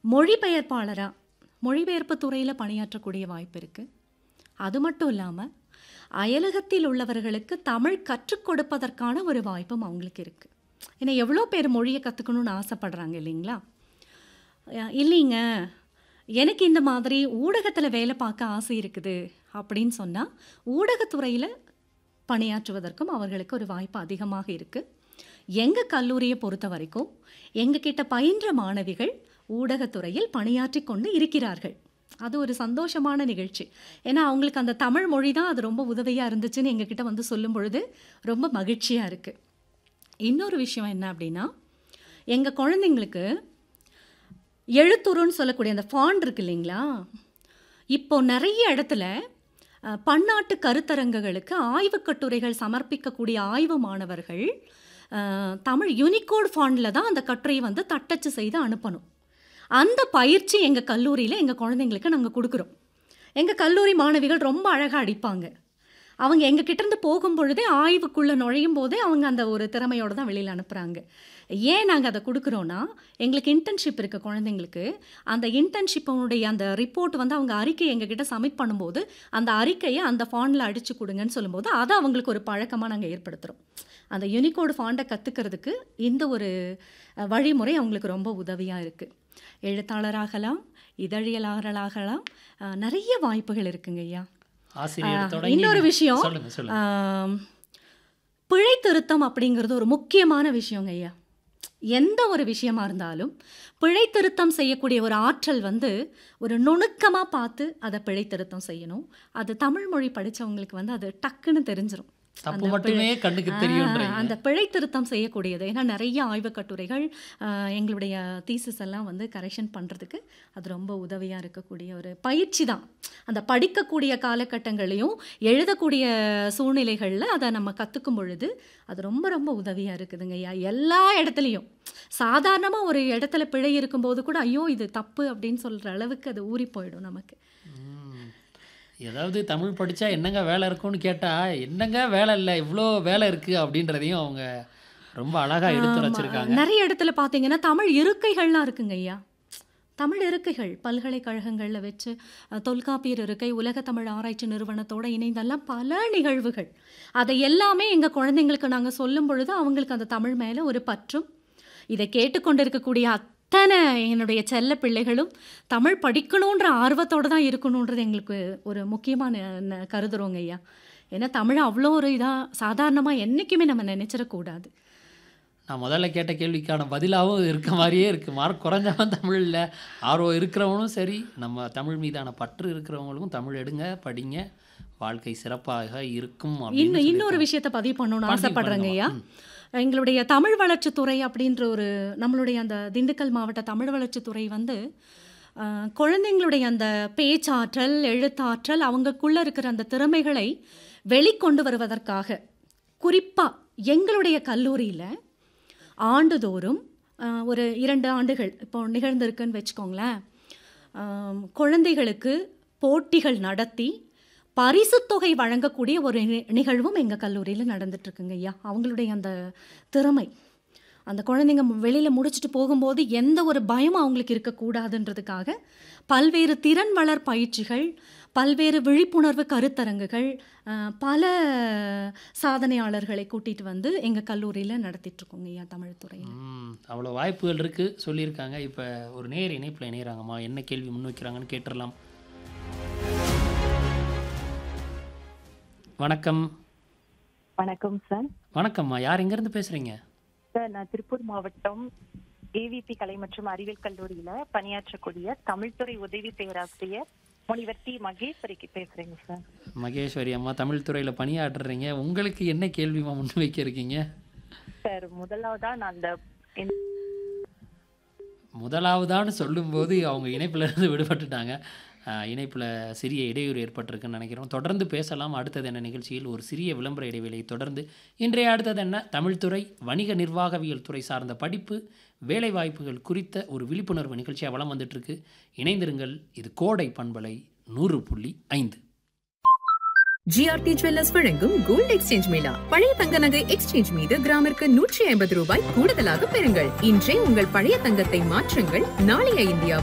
மொழிபெயர்ப்பாளரா மொழிபெயர்ப்பு துறையில் பணியாற்றக்கூடிய வாய்ப்பு இருக்குது அது மட்டும் இல்லாமல் அயலகத்தில் உள்ளவர்களுக்கு தமிழ் கற்றுக் கொடுப்பதற்கான ஒரு வாய்ப்பும் அவங்களுக்கு இருக்குது ஏன்னா எவ்வளோ பேர் மொழியை கற்றுக்கணும்னு ஆசைப்படுறாங்க இல்லைங்களா அஹ் இல்லைங்க எனக்கு இந்த மாதிரி ஊடகத்தில் வேலை பார்க்க ஆசை இருக்குது அப்படின்னு சொன்னால் ஊடகத்துறையில் பணியாற்றுவதற்கும் அவர்களுக்கு ஒரு வாய்ப்பு அதிகமாக இருக்குது எங்கள் கல்லூரியை பொறுத்த வரைக்கும் எங்ககிட்ட பயின்ற மாணவிகள் ஊடகத்துறையில் பணியாற்றி கொண்டு இருக்கிறார்கள் அது ஒரு சந்தோஷமான நிகழ்ச்சி ஏன்னா அவங்களுக்கு அந்த தமிழ் மொழி தான் அது ரொம்ப உதவியாக இருந்துச்சுன்னு எங்ககிட்ட வந்து சொல்லும் பொழுது ரொம்ப மகிழ்ச்சியாக இருக்குது இன்னொரு விஷயம் என்ன அப்படின்னா எங்கள் குழந்தைங்களுக்கு எழுத்துருன்னு சொல்லக்கூடிய அந்த ஃபாண்ட் இருக்கு இல்லைங்களா இப்போ நிறைய இடத்துல அஹ், பன்னாட்டு கருத்தரங்குகளுக்கு ஆய்வுக் கட்டுரைகள் சமர்ப்பிக்கக்கூடிய ஆய்வு மாணவர்கள் அஹ், தமிழ் யூனிகோட் ஃபாண்டில் தான் அந்த கட்டுரையை வந்து தட்டச்சு செய்து அனுப்பணும் அந்த பயிற்சி எங்கள் கல்லூரியில் எங்கள் குழந்தைங்களுக்கு நாங்கள் கொடுக்குறோம் எங்கள் கல்லூரி மாணவிகள் ரொம்ப அழகாக அடிப்பாங்க அவங்க எங்கள் கிட்டேருந்து போகும் பொழுதே ஆய்வுக்குள்ளே நுழையும் போதே அவங்க அந்த ஒரு திறமையோடு தான் வெளியில் அனுப்புகிறாங்க ஏன் நாங்கள் அதை கொடுக்குறோன்னா எங்களுக்கு இன்டர்ன்ஷிப் இருக்க குழந்தைங்களுக்கு அந்த இன்டர்ன்ஷிப்பனுடைய அந்த ரிப்போர்ட் வந்து அவங்க அறிக்கை எங்ககிட்ட சப்மிட் பண்ணும்போது அந்த அறிக்கையை அந்த ஃபாண்டில் அடித்து கொடுங்கன்னு சொல்லும்போது அதை அவங்களுக்கு ஒரு பழக்கமாக நாங்கள் ஏற்படுத்துகிறோம் அந்த யூனிகோடு ஃபாண்டை கற்றுக்கிறதுக்கு இந்த ஒரு அஹ், வழிமுறை அவங்களுக்கு ரொம்ப உதவியாக இருக்குது எழுத்தாளராகலாம் இதழியலாளராகலாம் அஹ், நிறைய வாய்ப்புகள் இருக்குங்க ஐயா ஆசிரியர் ஆ, தொடங்கி இன்னொரு விஷயம் சொல்லுங்க சொல்லுங்க ஆம், பிழை திருத்தம் அப்படிங்கிறது ஒரு முக்கியமான விஷயங்க ஐயா எந்த ஒரு விஷயமா இருந்தாலும் பிழை திருத்தம் செய்யக்கூடிய ஒரு ஆற்றல் வந்து ஒரு நுணுக்கமாக பார்த்து அதை பிழை திருத்தம் செய்யணும் அது தமிழ் மொழி படிச்சவங்களுக்கு வந்து அது டக்குன்னு தெரிஞ்சிரும் தப்பு அந்த மட்டுமே கண்ணுக்கு ஆ, தெரியும்ன்றீங்க அந்த பிழை திருத்தம் செய்யக்கூடியது ஏன்னா நிறைய ஆய்வுக் கட்டுரைகள் ஆ, எங்களுடைய தீசிஸ் எல்லாம் வந்து கரெக்ஷன் பண்ணுறதுக்கு அது ரொம்ப உதவியாக இருக்கக்கூடிய ஒரு பயிற்சி தான் அந்த படிக்கக்கூடிய காலகட்டங்களையும் எழுதக்கூடிய சூழ்நிலைகளில் அதை நம்ம கற்றுக்கும் பொழுது அது ரொம்ப ரொம்ப உதவியாக இருக்குதுங்க ஐயா எல்லா இடத்துலையும் சாதாரணமாக ஒரு இடத்துல பிழை இருக்கும்போது கூட ஐயோ இது தப்பு அப்படின்னு சொல்கிற அளவுக்கு அது ஊறி போயிடும் நமக்கு ம். ஏதாவது தமிழ் படிச்சா என்னங்க வேலை இருக்கும்னு கேட்டா என்னங்க வேலை இல்லை இவ்வளோ வேலை இருக்கு அப்படின்றதையும் அவங்க ரொம்ப அழகா எடுத்துரைச்சிருக்காங்க ஆமா. நிறைய இடத்துல பார்த்தீங்கன்னா தமிழ் இருக்கைகள்லாம் இருக்குங்க ஐயா தமிழ் இருக்கைகள் பல்கலைக்கழகங்களில் வச்சு அஹ், தொல்காப்பியர் இருக்கை உலக தமிழ் ஆராய்ச்சி நிறுவனத்தோட இணைந்தெல்லாம் பல நிகழ்வுகள் அதை எல்லாமே எங்கள் குழந்தைங்களுக்கு நாங்கள் சொல்லும் பொழுது அவங்களுக்கு அந்த தமிழ் மேலே ஒரு பற்றும் இதை கேட்டுக்கொண்டிருக்கக்கூடிய அத்தனை என்னுடைய செல்ல பிள்ளைகளும் தமிழ் படிக்கணுன்ற ஆர்வத்தோடு தான் இருக்கணுன்றது எங்களுக்கு ஒரு முக்கியமான கருதுறோங்க ஐயா ஏன்னா தமிழ் அவ்வளோ ஒரு இதாக சாதாரணமாக என்றைக்குமே நம்ம நினைச்சிடக்கூடாது நான் முதல்ல கேட்ட கேள்விக்கான பதிலாகவும் இருக்க மாதிரியே இருக்கு மார்க் குறைஞ்சவன் தமிழில் ஆர்வம் இருக்கிறவனும் சரி நம்ம தமிழ் மீதான பற்று இருக்கிறவங்களுக்கும் தமிழ் எடுங்க படிங்க வாழ்க்கை சிறப்பாக இருக்கும் அப்படின்னு இன்னும் இன்னொரு சொல்லியிருக்காங்க. விஷயத்தை பதிவு பண்ணணும்னு பதிவு ஆசைப்படுறேங்க ஐயா பண்ணுங்கம்மா. எங்களுடைய தமிழ் வளர்ச்சித்துறை அப்படின்ற ஒரு நம்மளுடைய அந்த திண்டுக்கல் மாவட்ட தமிழ் வளர்ச்சித்துறை வந்து அஹ், குழந்தைங்களுடைய அந்த பேச்சாற்றல் எழுத்தாற்றல் அவங்களுக்குள்ள இருக்கிற அந்த திறமைகளை வெளிக்கொண்டு வருவதற்காக குறிப்பாக எங்களுடைய கல்லூரியில் ஆண்டுதோறும் அஹ், ஒரு இரண்டு ஆண்டுகள் இப்போ நிகழ்ந்திருக்குன்னு வச்சுக்கோங்களேன் ஆம், குழந்தைகளுக்கு போட்டிகள் நடத்தி பரிசுத் தொகை வழங்கக்கூடிய ஒரு நி- நிகழ்வும் எங்கள் கல்லூரியில் நடந்துட்டுருக்குங்க ஐயா அவங்களுடைய அந்த திறமை அந்த குழந்தைங்க வெளியில் முடிச்சுட்டு போகும்போது எந்த ஒரு பயமும் அவங்களுக்கு இருக்கக்கூடாதுன்றதுக்காக பல்வேறு திறன் வளர் பயிற்சிகள் பல்வேறு விழிப்புணர்வு கருத்தரங்குகள் அஹ், பல சாதனையாளர்களை கூட்டிகிட்டு வந்து எங்கள் கல்லூரியில் நடத்திட்டுருக்கோங்க ஐயா தமிழ் துறையில் ம் அவ்வளோ வாய்ப்புகள் இருக்கு சொல்லியிருக்காங்க இப்போ ஒரு நேர் இணைப்பில் இணையறாங்கம்மா என்ன கேள்வி முன்வைக்கிறாங்கன்னு கேட்டுடலாம் வணக்கம் வணக்கம் சார் வணக்கம்மா யார் எங்கேருந்து பேசுகிறீங்க சார் நான் திருப்பூர் மாவட்டம் ஏவிபி கலை மற்றும் அறிவியல் கல்லூரியில பணியாற்றக்கூடிய தமிழ்துறை உதவி பேராசிரியர் முனிவர் டி மகேஸ்வரிக்கு பேசுறேங்க சார் மகேஸ்வரி அம்மா தமிழ் துறையில் பணியாற்றுறீங்க உங்களுக்கு என்ன கேள்விமா முன்வைக்க இருக்கீங்க சார் முதலாவதா நான் அந்த இந்த முதலாவதான்னு சொல்லும்போது அவங்க இணைப்புல இருந்து விடுபட்டுட்டாங்க இணைப்பில் சிறிய இடையூறு ஏற்பட்டிருக்குன்னு நினைக்கிறோம் தொடர்ந்து பேசலாம் அடுத்தது என்ன நிகழ்ச்சியில் ஒரு சிறிய விளம்பர இடைவேளையை தொடர்ந்து இன்றைய அடுத்தது என்ன தமிழ்துறை வணிக நிர்வாகவியல் துறை சார்ந்த படிப்பு வேலைவாய்ப்புகள் குறித்த ஒரு விழிப்புணர்வு நிகழ்ச்சியாக வளம் வந்துட்டு இருக்கு இணைந்திருங்கள் இது கோடை பண்பலை நூறு புள்ளி ஐந்து ஜிஆர்டி ஜுவல்லர்ஸ் வழங்கும் கோல்ட் எக்ஸ்சேஞ்ச் மேளா பழைய தங்க நகை எக்ஸ்சேஞ்ச் மீது கிராமிற்கு நூற்றி ஐம்பது ரூபாய் கூடுதலாக பெறுங்கள் இன்றே உங்கள் பழைய தங்கத்தை மாற்றுங்கள் நாளைய இந்தியா